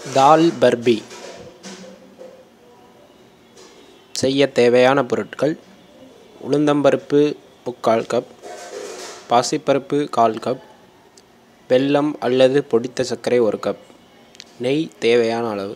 தால் பர்பி செய்ய தேவையான பொருட்கள் உளுந்தம்பருப்பு முக்கால் கப் பாசிப்பருப்பு கால் கப் வெல்லம் அல்லது பொடித்த சர்க்கரை ஒரு கப் நெய் தேவையான அளவு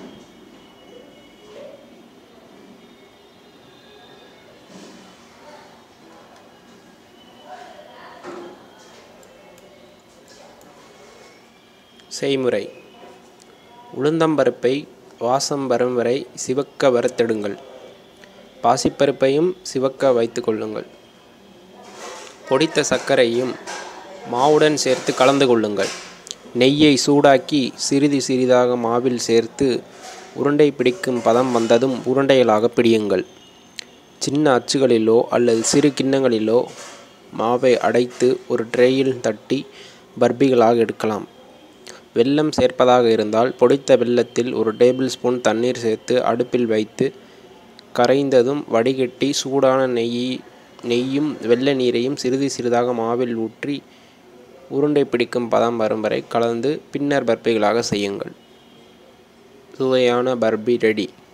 செய்முறை உளுந்தம்பருப்பை வாசம் வரும் வரை சிவக்க வறுத்தெடுங்கள் பாசிப்பருப்பையும் சிவக்க வைத்து கொள்ளுங்கள் பொடித்த சர்க்கரையும் மாவுடன் சேர்த்து கலந்து கொள்ளுங்கள் நெய்யை சூடாக்கி சிறிது சிறிதாக மாவில் சேர்த்து உருண்டை பிடிக்கும் பதம் வந்ததும் உருண்டைகளாக பிடியுங்கள் சின்ன அச்சுகளிலோ அல்லது சிறு கிண்ணங்களிலோ மாவை அடைத்து ஒரு ட்ரேயில் தட்டி பர்பிகளாக எடுக்கலாம் வெல்லம் சேர்ப்பதாக இருந்தால் பொடித்த வெல்லத்தில் ஒரு டேபிள் ஸ்பூன் தண்ணீர் சேர்த்து அடுப்பில் வைத்து கரைந்ததும் வடிகட்டி சூடான நெய் நெய்யும் வெள்ள நீரையும் சிறிது சிறிதாக மாவில் ஊற்றி உருண்டை பிடிக்கும் பதம் வரும் வரை கலந்து பின்னர் பர்பிகளாக செய்யுங்கள் சுவையான பர்பி ரெடி